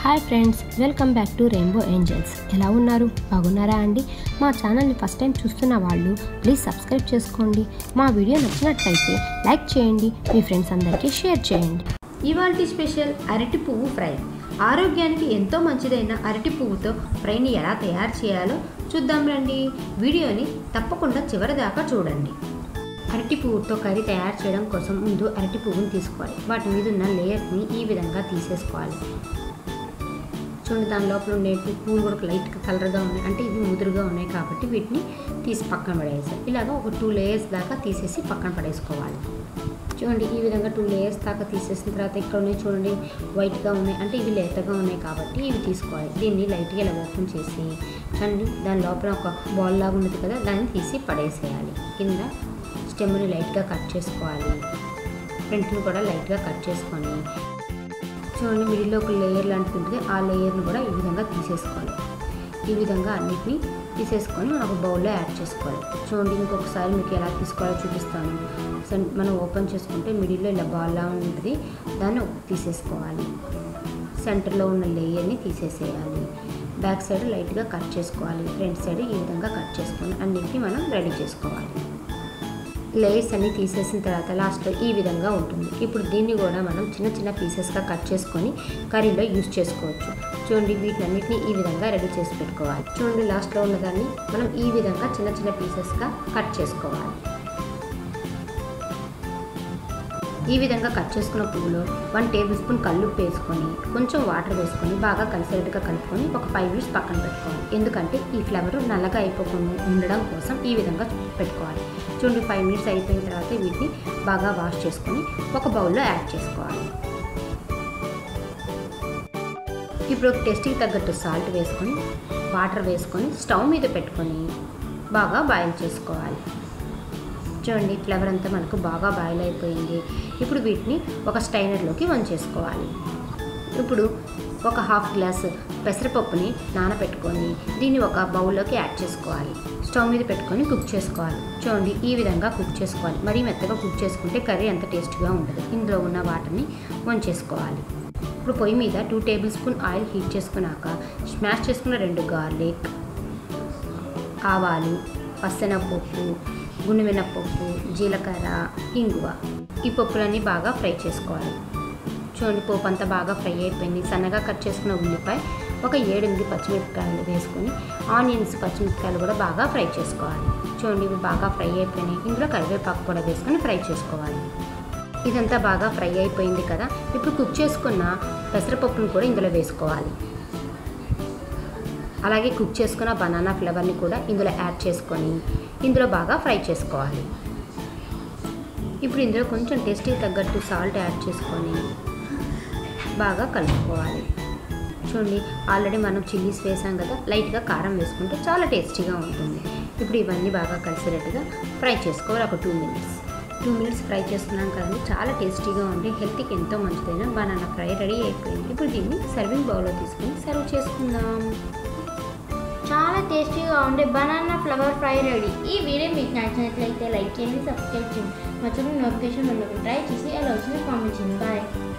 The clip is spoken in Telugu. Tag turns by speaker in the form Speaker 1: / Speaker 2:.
Speaker 1: hi friends welcome back to Rainbow Angels ఎలా ఉన్నారు బాగున్నారా అండి మా ఛానల్ని ఫస్ట్ టైం చూస్తున్న వాళ్ళు ప్లీజ్ సబ్స్క్రైబ్ చేసుకోండి మా వీడియో నచ్చినట్లయితే లైక్ చేయండి మీ ఫ్రెండ్స్ అందరికీ షేర్ చేయండి
Speaker 2: ఇవాల్టి స్పెషల్ అరటి పువ్వు ఫ్రై ఆరోగ్యానికి ఎంతో మంచిదైన అరటి పువ్వుతో ఫ్రైని ఎలా తయారు చేయాలో చూద్దాం రండి వీడియోని తప్పకుండా చివరి దాకా చూడండి అరటి పువ్వుతో కర్రీ తయారు చేయడం కోసం ముందు అరటి పువ్వుని తీసుకోవాలి వాటి మీద ఉన్న లేయర్స్ని ఈ విధంగా తీసేసుకోవాలి చూడండి దాని లోపల ఉండే పువ్వులు కూడా లైట్గా కలర్గా ఉన్నాయి అంటే ఇవి ముదురుగా ఉన్నాయి కాబట్టి వీటిని తీసి పక్కన పడేసాలి ఇలాగ ఒక టూ లేయర్స్ దాకా తీసేసి పక్కన పడేసుకోవాలి చూడండి ఈ విధంగా టూ లేయర్స్ దాకా తీసేసిన తర్వాత ఇక్కడ ఉన్నాయి చూడండి వైట్గా ఉన్నాయి అంటే ఇవి లేతగా ఉన్నాయి కాబట్టి ఇవి తీసుకోవాలి దీన్ని లైట్గా ఇలా ఓపెన్ చేసి చూడండి దాని లోపల ఒక బాల్ లాగా ఉన్నది కదా దాన్ని తీసి పడేసేయాలి కింద స్టెమ్ని లైట్గా కట్ చేసుకోవాలి ఫ్రంట్ని కూడా లైట్గా కట్ చేసుకొని చూడండి మిడిల్లో ఒక లేయర్ లాంటిది ఉంటుంది ఆ లేయర్ని కూడా ఈ విధంగా తీసేసుకోవాలి ఈ విధంగా అన్నిటిని తీసేసుకొని మనం ఒక బౌల్లో యాడ్ చేసుకోవాలి చూడండి ఇంకొకసారి మీకు ఎలా తీసుకోవాలో చూపిస్తాను సెన్ మనం ఓపెన్ చేసుకుంటే మిడిల్లో ఇలా బాల్లా ఉంటుంది దాన్ని తీసేసుకోవాలి సెంటర్లో ఉన్న లేయర్ని తీసేసేయాలి బ్యాక్ సైడ్ లైట్గా కట్ చేసుకోవాలి ఫ్రంట్ సైడ్ ఈ విధంగా కట్ చేసుకొని అన్నిటిని మనం రెడీ చేసుకోవాలి లేయర్స్ అన్ని తీసేసిన తర్వాత లాస్ట్లో ఈ విధంగా ఉంటుంది ఇప్పుడు దీన్ని కూడా మనం చిన్న చిన్న పీసెస్గా కట్ చేసుకొని కర్రీలో యూస్ చేసుకోవచ్చు చూడండి వీటినన్నిటిని ఈ విధంగా రెడీ చేసి పెట్టుకోవాలి చూడండి లాస్ట్లో ఉన్నదాన్ని మనం ఈ విధంగా చిన్న చిన్న పీసెస్గా కట్ చేసుకోవాలి ఈ విధంగా కట్ చేసుకున్న పువ్వులో వన్ టేబుల్ స్పూన్ కల్లుప్పు వేసుకొని కొంచెం వాటర్ వేసుకొని బాగా కలిసేట్టుగా కలుపుకొని ఒక ఫైవ్ మినిట్స్ పక్కన పెట్టుకోవాలి ఎందుకంటే ఈ ఫ్లేవర్ నల్లగా అయిపోకుండా ఉండడం కోసం ఈ విధంగా పెట్టుకోవాలి చూడండి ఫైవ్ మినిట్స్ అయిపోయిన తర్వాత వీటిని బాగా వాష్ చేసుకొని ఒక బౌల్లో యాడ్ చేసుకోవాలి ఇప్పుడు టేస్ట్కి తగ్గట్టు సాల్ట్ వేసుకొని వాటర్ వేసుకొని స్టవ్ మీద పెట్టుకొని బాగా బాయిల్ చేసుకోవాలి చూడండి ఫ్లేవర్ అంతా మనకు బాగా బాయిల్ అయిపోయింది ఇప్పుడు వీటిని ఒక స్టైనర్లోకి వంచేసుకోవాలి ఇప్పుడు ఒక హాఫ్ గ్లాస్ పెసరపప్పుని నానబెట్టుకొని దీన్ని ఒక బౌల్లోకి యాడ్ చేసుకోవాలి స్టవ్ మీద పెట్టుకొని కుక్ చేసుకోవాలి చూడండి ఈ విధంగా కుక్ చేసుకోవాలి మరీ మెత్తగా కుక్ చేసుకుంటే కర్రీ అంత టేస్ట్గా ఉంటుంది ఇందులో ఉన్న వాటర్ని వంచేసుకోవాలి ఇప్పుడు పొయ్యి మీద two tablespoon oil heat చేసుకున్నాక స్మాష్ చేసుకున్న రెండు గార్లిక్ ఆవాలు పప్పు గుండు మినప్పప్పు జీలకర్ర ఇంగువ ఈ పప్పులన్నీ బాగా ఫ్రై చేసుకోవాలి చూడండి పోపు అంతా బాగా ఫ్రై అయిపోయింది సన్నగా కట్ చేసుకున్న ఉల్లిపాయ ఒక ఏడెనిమిది పచ్చిమిరపకాయలు వేసుకొని ఆనియన్స్ పచ్చిమిరపకాయలు కూడా బాగా ఫ్రై చేసుకోవాలి చూడండి ఇవి బాగా ఫ్రై అయిపోయినాయి ఇందులో కరివేపాకు కూడా వేసుకొని ఫ్రై చేసుకోవాలి ఇదంతా బాగా ఫ్రై అయిపోయింది కదా ఇప్పుడు కుక్ చేసుకున్న పెసరపప్పును కూడా ఇందులో వేసుకోవాలి అలాగే కుక్ చేసుకున్న బనానా ఫ్లేవర్ని కూడా ఇందులో యాడ్ చేసుకొని ఇందులో బాగా ఫ్రై చేసుకోవాలి ఇప్పుడు ఇందులో కొంచెం టేస్ట్కి తగ్గట్టు సాల్ట్ యాడ్ చేసుకొని బాగా కలుపుకోవాలి చూడండి ఆల్రెడీ మనం చిల్లీస్ వేసాం కదా లైట్గా కారం వేసుకుంటే చాలా టేస్టీగా ఉంటుంది ఇప్పుడు ఇవన్నీ బాగా కలిసేటట్టుగా ఫ్రై చేసుకోవాలి ఒక two minutes two minutes fry చేసుకున్నాం కదండి చాలా టేస్టీగా ఉండి హెల్త్కి ఎంతో మంచిదైన బనానా ఫ్రై రెడీ అయిపోయింది ఇప్పుడు దీన్ని సర్వింగ్ బౌల్లో తీసుకొని సర్వ్ చేసుకుందాం
Speaker 3: చాలా టేస్టీగా ఉండే బనానా ఫ్లవర్ ఫ్రై రెడీ ఈ వీడియో మీకు నచ్చినట్లయితే లైక్ చేయండి సబ్స్క్రైబ్ చేయండి మర్చిపోయి నోటిఫికేషన్ ఉండకుండా ట్రై చేసి ఎలా వచ్చిందో కామెంట్ చేయండి బాయ్